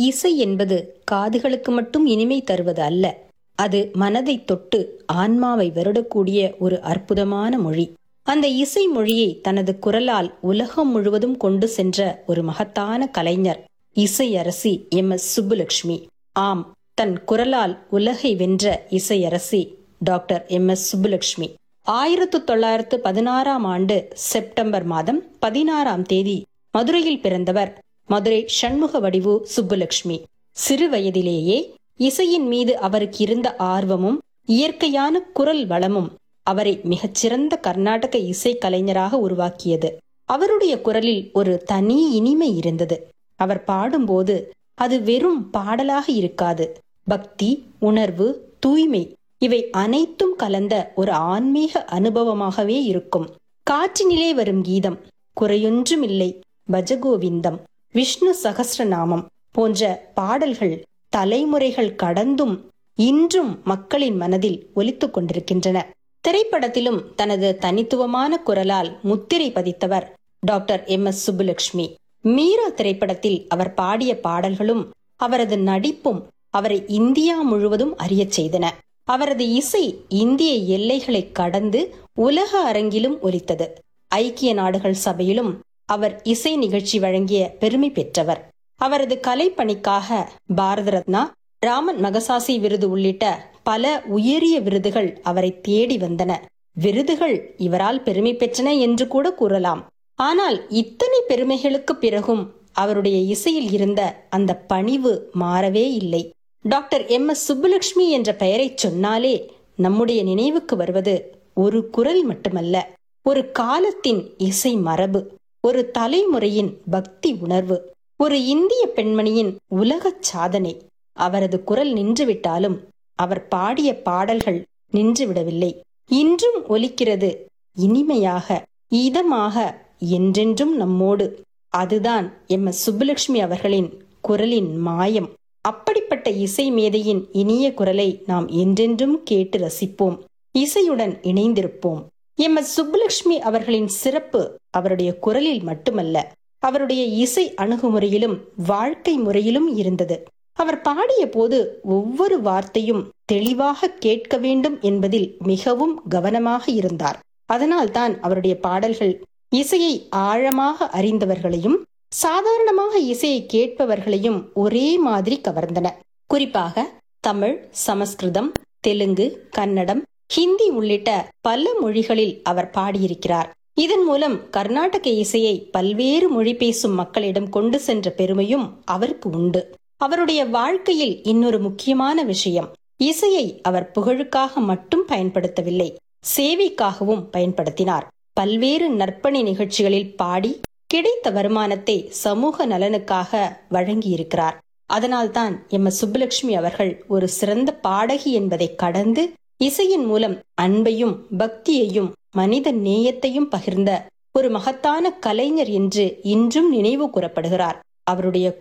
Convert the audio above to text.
இசை என்பது காதுகளுக்கு மட்டும் இனிமை தருவது அல்ல அது மனதை தொட்டு ஆன்மாவை வருடக்கூடிய ஒரு அற்புதமான மொழி அந்த இசை மொழியை தனது குரலால் உலகம் முழுவதும் கொண்டு சென்ற ஒரு மகத்தான கலைஞர் இசை அரசி எம் எஸ் சுப்புலட்சுமி ஆம் தன் குரலால் உலகை வென்ற இசை அரசி டாக்டர் எம் எஸ் சுப்புலட்சுமி ஆயிரத்து தொள்ளாயிரத்து பதினாறாம் ஆண்டு செப்டம்பர் மாதம் பதினாறாம் தேதி மதுரையில் பிறந்தவர் மதுரை சண்முக வடிவு சுப்புலட்சுமி சிறு வயதிலேயே இசையின் மீது அவருக்கு இருந்த ஆர்வமும் இயற்கையான குரல் வளமும் அவரை மிகச்சிறந்த கர்நாடக இசை கலைஞராக உருவாக்கியது அவருடைய குரலில் ஒரு தனி இனிமை இருந்தது அவர் பாடும்போது அது வெறும் பாடலாக இருக்காது பக்தி உணர்வு தூய்மை இவை அனைத்தும் கலந்த ஒரு ஆன்மீக அனுபவமாகவே இருக்கும் காற்றினிலே வரும் கீதம் குறையொன்றுமில்லை பஜகோவிந்தம் விஷ்ணு சகஸ்ரநாமம் போன்ற பாடல்கள் தலைமுறைகள் கடந்தும் இன்றும் மக்களின் மனதில் ஒலித்துக் கொண்டிருக்கின்றன திரைப்படத்திலும் தனது தனித்துவமான குரலால் முத்திரை பதித்தவர் doctor M S Subbulakshmi Meera திரைப்படத்தில் அவர் பாடிய பாடல்களும் அவரது நடிப்பும் அவரை இந்தியா முழுவதும் அறியச் செய்தன அவரது இசை இந்திய எல்லைகளை கடந்து உலக அரங்கிலும் ஒலித்தது ஐக்கிய நாடுகள் சபையிலும் அவர் இசை நிகழ்ச்சி வழங்கிய பெருமை பெற்றவர் அவரது கலைப்பணிக்காக பாரத ரத்னா ராமன் மகசாசி விருது உள்ளிட்ட பல உயரிய விருதுகள் அவரை தேடி வந்தன விருதுகள் இவரால் பெருமை பெற்றன என்று கூட கூறலாம் ஆனால் இத்தனை பெருமைகளுக்கு பிறகும் அவருடைய இசையில் இருந்த அந்த பணிவு மாறவே இல்லை டாக்டர் எம் எஸ் சுப்புலட்சுமி என்ற பெயரை சொன்னாலே நம்முடைய நினைவுக்கு வருவது ஒரு குரல் மட்டுமல்ல ஒரு காலத்தின் இசை மரபு ஒரு தலைமுறையின் பக்தி உணர்வு ஒரு இந்திய பெண்மணியின் உலகச் சாதனை அவரது குரல் நின்றுவிட்டாலும் அவர் பாடிய பாடல்கள் நின்றுவிடவில்லை இன்றும் ஒலிக்கிறது இனிமையாக இதமாக என்றென்றும் நம்மோடு அதுதான் எம் எஸ் சுப்புலட்சுமி அவர்களின் குரலின் மாயம் அப்படிப்பட்ட இசை மேதையின் இனிய குரலை நாம் என்றென்றும் கேட்டு ரசிப்போம் இசையுடன் இணைந்திருப்போம் எம் எஸ் சுப்புலட்சுமி அவர்களின் சிறப்பு அவருடைய குரலில் மட்டுமல்ல அவருடைய இசை அணுகுமுறையிலும் வாழ்க்கை முறையிலும் இருந்தது அவர் பாடிய போது ஒவ்வொரு வார்த்தையும் தெளிவாக கேட்க வேண்டும் என்பதில் மிகவும் கவனமாக இருந்தார் அதனால்தான் அவருடைய பாடல்கள் இசையை ஆழமாக அறிந்தவர்களையும் சாதாரணமாக இசையை கேட்பவர்களையும் ஒரே மாதிரி கவர்ந்தன குறிப்பாக தமிழ் சமஸ்கிருதம் தெலுங்கு கன்னடம் ஹிந்தி உள்ளிட்ட பல மொழிகளில் அவர் பாடியிருக்கிறார் இதன் மூலம் கர்நாடக இசையை பல்வேறு மொழி பேசும் மக்களிடம் கொண்டு சென்ற பெருமையும் அவருக்கு உண்டு அவருடைய வாழ்க்கையில் இன்னொரு முக்கியமான விஷயம் இசையை அவர் புகழுக்காக மட்டும் பயன்படுத்தவில்லை சேவைக்காகவும் பயன்படுத்தினார் பல்வேறு நற்பணி நிகழ்ச்சிகளில் பாடி கிடைத்த வருமானத்தை சமூக நலனுக்காக வழங்கியிருக்கிறார் அதனால்தான் எம் எஸ் சுப்புலட்சுமி அவர்கள் ஒரு சிறந்த பாடகி என்பதை கடந்து இசையின் மூலம் அன்பையும் பக்தியையும் மனித நேயத்தையும் பகிர்ந்த ஒரு மகத்தான கலைஞர் என்று இன்றும் நினைவு கூறப்படுகிறார் அவருடைய